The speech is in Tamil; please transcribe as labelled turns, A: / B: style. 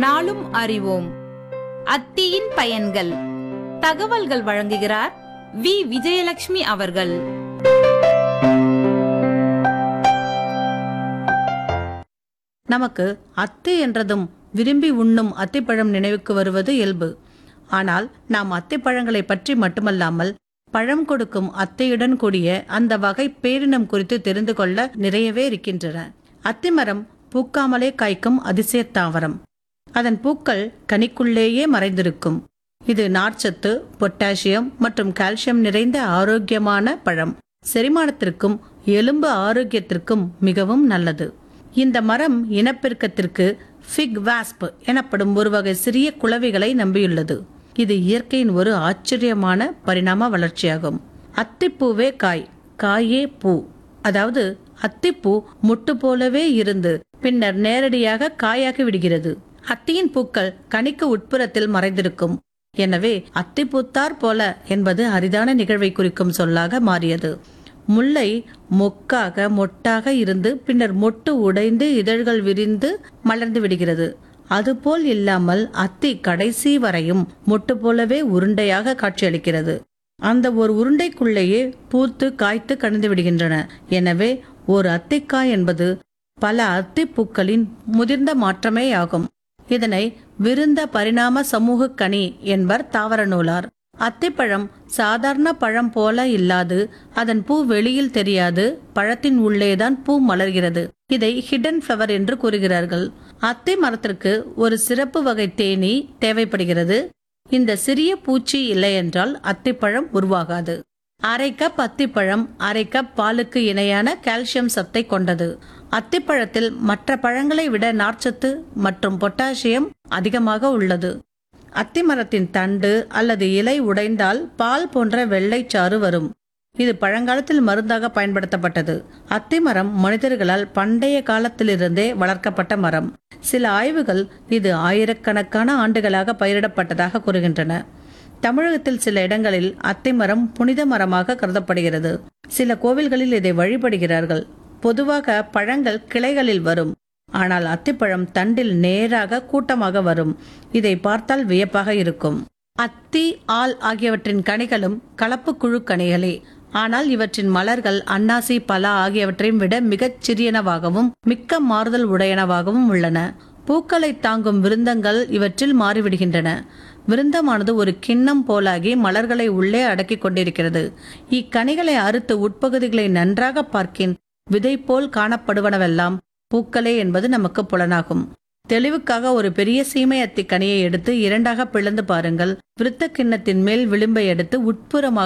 A: நாளும் அறிவோம் அத்தியின் பயன்கள் தகவல்கள் வழங்குகிறார் வி விஜயலட்சுமி அவர்கள்
B: நமக்கு அத்தை என்றதும் விரும்பி உண்ணும் அத்திப்பழம் நினைவுக்கு வருவது இயல்பு ஆனால் நாம் அத்திப்பழங்களை பற்றி மட்டுமல்லாமல் பழம் கொடுக்கும் அத்தையுடன் கூடிய அந்த வகை பேரினம் குறித்து தெரிந்து கொள்ள நிறையவே இருக்கின்றன அத்திமரம் பூக்காமலே காய்க்கும் அதிசய தாவரம் அதன் பூக்கள் கனிக்குள்ளேயே மறைந்திருக்கும் இது நார்ச்சத்து பொட்டாசியம் மற்றும் கால்சியம் நிறைந்த ஆரோக்கியமான பழம் செரிமானத்திற்கும் எலும்பு ஆரோக்கியத்திற்கும் மிகவும் நல்லது இந்த மரம் இனப்பெருக்கத்திற்கு ஃபிக் வாஸ்ப் எனப்படும் ஒரு வகை சிறிய குளவிகளை நம்பியுள்ளது இது இயற்கையின் ஒரு ஆச்சரியமான பரிணாம வளர்ச்சியாகும் அத்திப்பூவே காய் காயே பூ அதாவது அத்திப்பூ முட்டு போலவே இருந்து பின்னர் நேரடியாக காயாகி விடுகிறது அத்தியின் பூக்கள் கனிக்கு உட்புறத்தில் மறைந்திருக்கும் எனவே அத்திப்பூத்தார் போல என்பது அரிதான நிகழ்வை குறிக்கும் சொல்லாக மாறியது முல்லை மொக்காக மொட்டாக இருந்து பின்னர் மொட்டு உடைந்து இதழ்கள் விரிந்து மலர்ந்து விடுகிறது அதுபோல் இல்லாமல் அத்தி கடைசி வரையும் மொட்டு போலவே உருண்டையாக காட்சியளிக்கிறது அந்த ஒரு உருண்டைக்குள்ளேயே பூத்து காய்த்து கணிந்து விடுகின்றன எனவே ஒரு அத்திக்காய் என்பது பல அத்திப்பூக்களின் முதிர்ந்த மாற்றமே ஆகும் இதனை விருந்த பரிணாம சமூக கனி என்பர் தாவர நூலார் அத்திப்பழம் சாதாரண பழம் போல இல்லாது அதன் பூ வெளியில் தெரியாது பழத்தின் உள்ளேதான் பூ மலர்கிறது இதை ஹிடன் ஃப்ளவர் என்று கூறுகிறார்கள் அத்தி மரத்திற்கு ஒரு சிறப்பு வகை தேனீ தேவைப்படுகிறது இந்த சிறிய பூச்சி இல்லை என்றால் அத்திப்பழம் உருவாகாது அரை கப் அத்திப்பழம் அரை கப் பாலுக்கு இணையான கால்சியம் சத்தை கொண்டது அத்திப்பழத்தில் மற்ற பழங்களை விட நார்ச்சத்து மற்றும் பொட்டாசியம் அதிகமாக உள்ளது அத்திமரத்தின் தண்டு அல்லது இலை உடைந்தால் பால் போன்ற வெள்ளைச்சாறு வரும் இது பழங்காலத்தில் மருந்தாக பயன்படுத்தப்பட்டது அத்திமரம் மனிதர்களால் பண்டைய காலத்திலிருந்தே வளர்க்கப்பட்ட மரம் சில ஆய்வுகள் இது ஆயிரக்கணக்கான ஆண்டுகளாக பயிரிடப்பட்டதாக கூறுகின்றன தமிழகத்தில் சில இடங்களில் அத்திமரம் புனித மரமாக கருதப்படுகிறது சில கோவில்களில் இதை வழிபடுகிறார்கள் பொதுவாக பழங்கள் கிளைகளில் வரும் ஆனால் அத்திப்பழம் தண்டில் நேராக கூட்டமாக வரும் இதை பார்த்தால் வியப்பாக இருக்கும் அத்தி ஆல் ஆகியவற்றின் கனிகளும் கலப்பு குழு கனிகளே ஆனால் இவற்றின் மலர்கள் அன்னாசி பலா ஆகியவற்றையும் விட மிகச் சிறியனவாகவும் மிக்க மாறுதல் உடையனவாகவும் உள்ளன பூக்களை தாங்கும் விருந்தங்கள் இவற்றில் மாறிவிடுகின்றன விருந்தமானது ஒரு கிண்ணம் போலாகி மலர்களை உள்ளே அடக்கிக் கொண்டிருக்கிறது இக்கனிகளை அறுத்து உட்பகுதிகளை நன்றாக பார்க்கின் விதை போல் காணப்படுவனவெல்லாம் பூக்களே என்பது நமக்கு புலனாகும் தெளிவுக்காக ஒரு பெரிய சீமை அத்தி கனியை எடுத்து இரண்டாக பிளந்து பாருங்கள் விருத்த கிண்ணத்தின் மேல் விளிம்பை எடுத்து உட்புறமாக